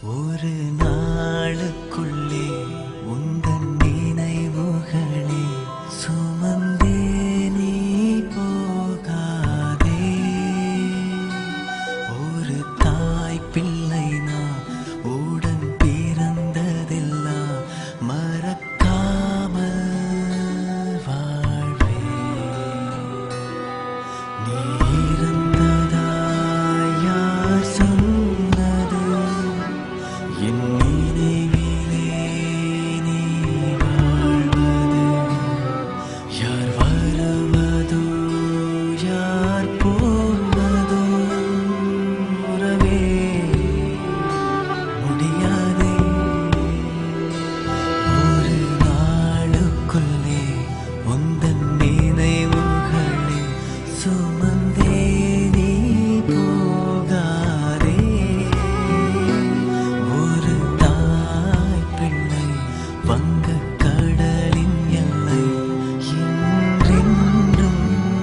ஒரு நாளுக்குள்ளே உந்தன் நினைவுகளே சுமந்தே நீ போகாதே ஒரு தாய் பிள்ளை நான் உடன் பிறந்ததெல்லாம் மறக்காமல் வாழ்வேன் நீ இருந்ததாய் யார் சொன்னது என் நினைவிலே நீ வாழ்வது யார் வருவதோ யார் போவதோ உறவே முடியாதே ஒரு நாளுக்குள்ளே உந்தன் நினைவுகளே சுமந்தே நீ போகாதே ஒரு தாய் பிள்ளை வங்கக் கடலின் எல்லை என்றென்றும்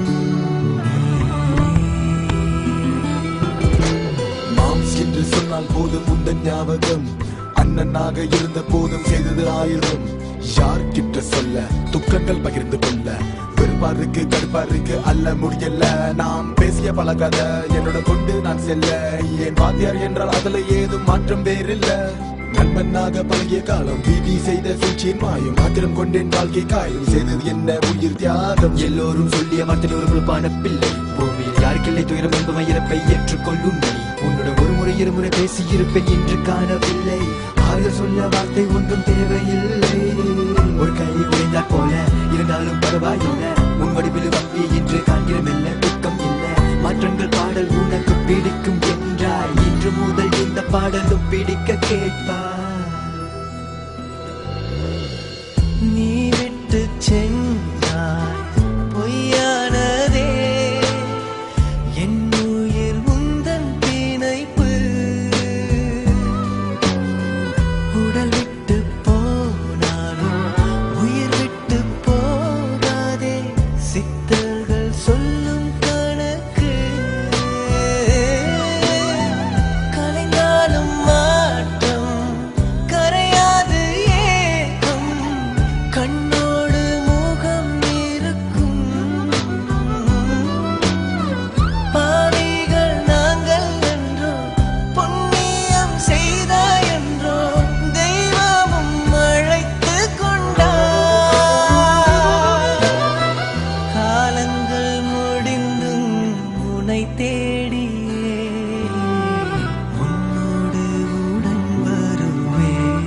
மாம்ஸ் என்று சொன்னால் போதும் உந்தன் ஞாபகம் அண்ணனாக இருந்த போதும் செய்தது ஆயிரம் யார்கிட்ட சொல்ல துக்கங்கள் பகிர்ந்து கொள்ள வெறுப்பாருக்கு கடுப்பாருக்கு அல்ல முடியல நாம் பேசிய பழகாத என்னோட கொண்டு நான் செல்ல என் வாத்தியார் என்றால் அதுல ஏதும் மாற்றம் வேறில்ல நண்பனாக பழகிய காலம் வீதி செய்த சூழ்ச்சியின் மாயம் மாத்திரம் கொண்டேன் வாழ்க்கை காயம் செய்தது என்ன உயிர் தியாகம் எல்லோரும் சொல்லிய வார்த்தை ஒரு குழுப்பான பிள்ளை பூமியில் யாருக்கில்லை துயரம் என்பவை இறப்பை ஏற்றுக்கொள்ளும் நீ உன்னுடன் ஒரு முறை இருமுறை பேசி இருப்பேன் என்று காணவில்லை ஆக சொல்ல வார்த்தை ஒன்றும் தேவையில்லை ஒரு கை உடைந்தாற் போல இருந்தாலும் பரவாயில்லை உன் வடிவில் வம்பி என்று காண்கிறோம் இல்ல துக்கம் இல்ல மாற்றங்கள் பாடல் உனக்கு பிடிக்கும் என்றாய் இன்று முதல் இந்த பாடலும் பிடிக்க கேட்பாய் நீ விட்டு சென்றாய் பொய்யானதே என் உயிர் உந்தன் பிணைப்பு உடல் விட்டு போனாலும் உயிர் விட்டு போகாதே சித்தர்கள் சொல்லும் கணக்கு கலைந்தாலும் மாற்றம் கரையாது ஏக்கம் கண்ணோடு முகம் இருக்கும் பாவிகள் நாங்கள் என்றோ புண்ணியம் செய்தாய் என்றோ தெய்வமும் அழைத்து கொண்டார் காலங்கள் முடிந்தும் உனை தேடியே உன்னோடு உடன் வருவேன்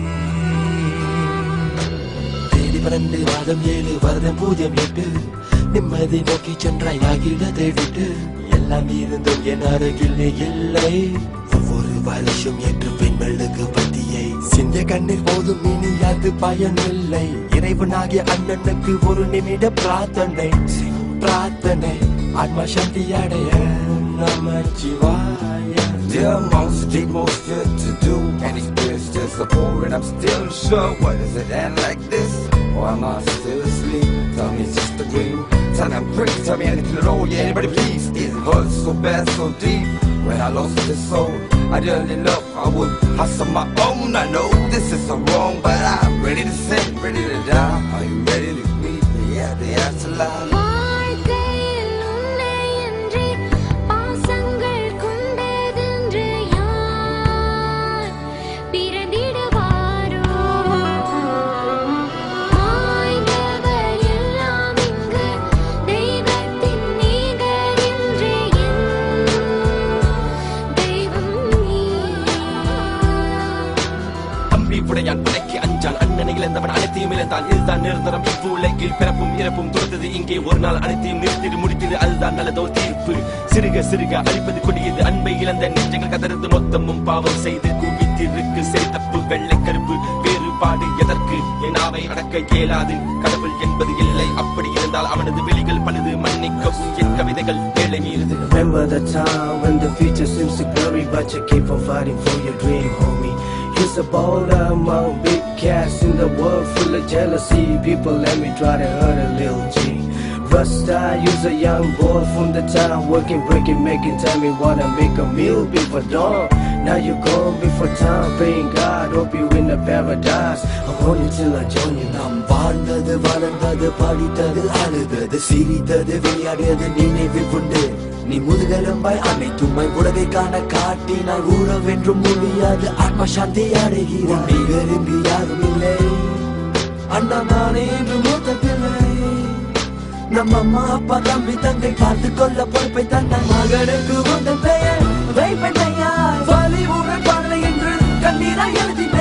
தேடி பன்னெண்டு மாதம் ஏழு வருடம் பூஜ்யம் எட்டு நிம்மதி நோக்கி சென்றாய் ஆகிடத்தை விட்டு எல்லாம் இருந்தும் என் அருகில் நீ இல்லை ஒவ்வொரு வருஷம் ஏற்று பெண்களுக்கு பத்தியை சிந்த கண்ணீர் போதும் இனி அது பயனில்லை இறைவனாகிய அண்ணனுக்கு ஒரு நிமிட பிரார்த்தனை பிரார்த்தனை ஆத்மா சாந்தி அடைய நமச்சிவாய Still most people still to do And these bills still support And I'm still unsure What does it end like this? Or am I still asleep? Tell me it's just a dream Tell me I'm crazy Tell me anything at all Yeah anybody please It hurts so bad so deep When I lost this soul I didn't love I would hustle my own I know this is so wrong But I'm ready to sing Ready to die Are you ready to meet me at the afterlife? வாழ்க்கையில் உன்னையன்றி பாசங்கள் கொண்டதென்று யார் பிறந்திடுவாரோ? ஆய்ந்தவர் எல்லாம் இங்கு தெய்வத்தின் நிகர் என்று என் தெய்வம் நீ தம்பி புடையான் புடைக்கு அஞ்சான் அண்ணனை இழந்தவன் அனைத்தையும் இழந்தான் இதுதான் நிரந்தரம் இவ்வுலகில் பிறப்பும் இறப்பும் துறந்தது இங்கே ஒரு நாள் அனைத்தையும் நிறுத்திடு முடித்தது அதுதான் நல்லதோ தீர்ப்பு சிறுக சிறுக அழிப்பது கொடியது அன்பை இழந்த நெஞ்சங்கள் கதறது மொத்தமும் பாவம் செய்து குவித்திருக்கு சரி தப்பு வெள்ளை கருப்பு வேறுபாடு எதற்கு என் ஆவை அடக்க இயலாது கடவுள் என்பது இல்லை அப்படி இருந்தால் அவனது வெளிகள் பழுது மன்னிக்கவும் என் கவிதைகள் ஏழை மீறுது Remember the time when the future seems so blurry, but you keep on fighting for your dream, homie. Here's a boulder among big cats in the world full of jealousy. People, let me try to hurt a little G. superstar. You's a young boy from the town, working, breaking, making time. Me wanna make a meal before dawn. Now you gone before time, praying God, hope you in the paradise. I want you till I join you. நாம் வாழ்ந்தது வளர்ந்தது படித்தது அழுதது சிரித்தது விளையாடியது நினைவில் உண்டு நீ முதுகெலும்பாய் அனைத்துமாய் உலகை காண காட்டினால் ஊழவென்றும் முடியாது ஆத்ம சாந்தி அடைகிறார் நிகருங்கு யாரும் இல்லை அண்ணா நானே என்று மூத்த பிள்ளை நம்ம அம்மா அப்பா தம்பி தங்கை பார்த்து கொள்ள பொறுப்பை தந்த மகனுக்கு உந்தன் பெயர் வைப்பெண்ணையா வலி உடன் பாடலை என்று கண்ணீராய் எழுதி